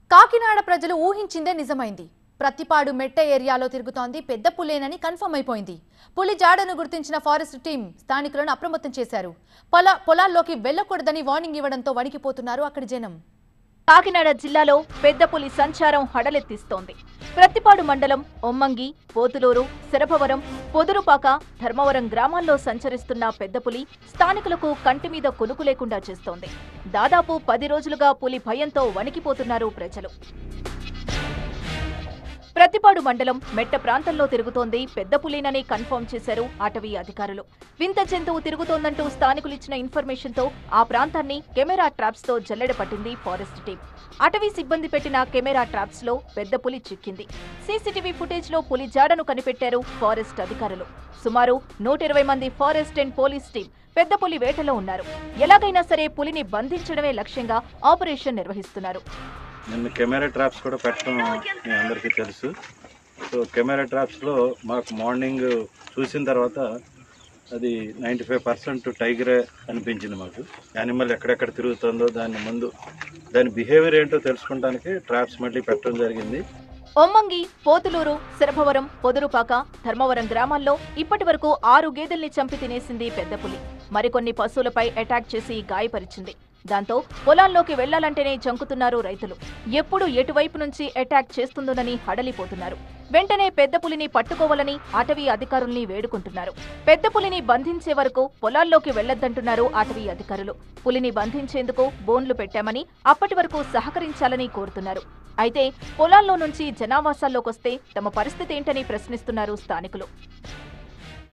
కాకినాడ ప్రజలు ఊహించిందే నిజమైంది ప్రతిపాడు మెట్ట ఏరియాలో తిరుగుతోంది పెద్ద పులేనని కన్ఫర్మ్ అయిపోయింది పులి జాడను గుర్తించిన ఫారెస్ట్ టీం స్థానికులను అప్రమత్తం చేశారు పొల పొలాల్లోకి వెళ్లకూడదని వార్నింగ్ ఇవ్వడంతో వణికిపోతున్నారు అక్కడి జనం కాకినాడ జిల్లాలో పెద్ద పులి సంచారం హడలెత్తిస్తోంది ప్రతిపాడు మండలం ఒమ్మంగి పోతులూరు శరభవరం పొదురుపాక ధర్మవరం గ్రామాల్లో సంచరిస్తున్న పెద్ద పులి స్థానికులకు కంటి మీద కొనుకు లేకుండా చేస్తోంది దాదాపు పది రోజులుగా పులి భయంతో వణికిపోతున్నారు ప్రజలు ప్రతిపాడు మండలం మెట్ట ప్రాంతంలో తిరుగుతోంది పెద్ద పులినని కన్ఫర్మ్ చేశారు అటవీ అధికారులు వింత జంతువు తిరుగుతోందంటూ స్థానికులు ఇచ్చిన ఇన్ఫర్మేషన్తో ఆ ప్రాంతాన్ని కెమెరా ట్రాప్స్ తో జల్లెడ పట్టింది ఫారెస్ట్ టీం అటవీ సిబ్బంది పెట్టిన కెమెరా ట్రాప్స్ లో పెద్ద పులి చిక్కింది సీసీటీవీ ఫుటేజ్ లో పులి జాడను కనిపెట్టారు ఫారెస్ట్ అధికారులు సుమారు నూట ఇరవై మంది ఫారెస్ట్ అండ్ పోలీస్ టీం పెద్ద పులి వేటలో ఉన్నారు ఎలాగైనా సరే పులిని బంధించడమే లక్ష్యంగా ఆపరేషన్ నిర్వహిస్తున్నారు నిన్న కెమెరా ట్రాప్స్ కూడా పెట్టడం మీ అందరికీ తెలుసు సో కెమెరా ట్రాప్స్లో మాకు మార్నింగ్ చూసిన తర్వాత అది నైంటీ ఫైవ్ పర్సెంట్ టైగరే అనిపించింది మాకు యానిమల్ ఎక్కడెక్కడ తిరుగుతుందో దాని ముందు దాని బిహేవియర్ ఏంటో తెలుసుకోవడానికి ట్రాప్స్ మళ్ళీ పెట్టడం జరిగింది ఒమ్మంగి పోతులూరు శరభవరం పొదురుపాక ధర్మవరం గ్రామాల్లో ఇప్పటి వరకు ఆరు గేదెల్ని చంపి తినేసింది పెద్ద పులి మరికొన్ని పశువులపై అటాక్ చేసి గాయపరిచింది దాంతో పొలాల్లోకి వెళ్లాలంటేనే జంకుతున్నారు రైతులు ఎప్పుడు ఎటువైపు నుంచి అటాక్ చేస్తుందోనని హడలిపోతున్నారు వెంటనే పెద్ద పులిని పట్టుకోవాలని అటవీ అధికారుల్ని వేడుకుంటున్నారు పెద్ద పులిని బంధించే వరకు పొలాల్లోకి వెళ్లొద్దంటున్నారు అటవీ అధికారులు పులిని బంధించేందుకు బోన్లు పెట్టామని అప్పటి వరకు సహకరించాలని కోరుతున్నారు అయితే పొలాల్లో నుంచి జనావాసాల్లోకొస్తే తమ పరిస్థితి ఏంటని ప్రశ్నిస్తున్నారు స్థానికులు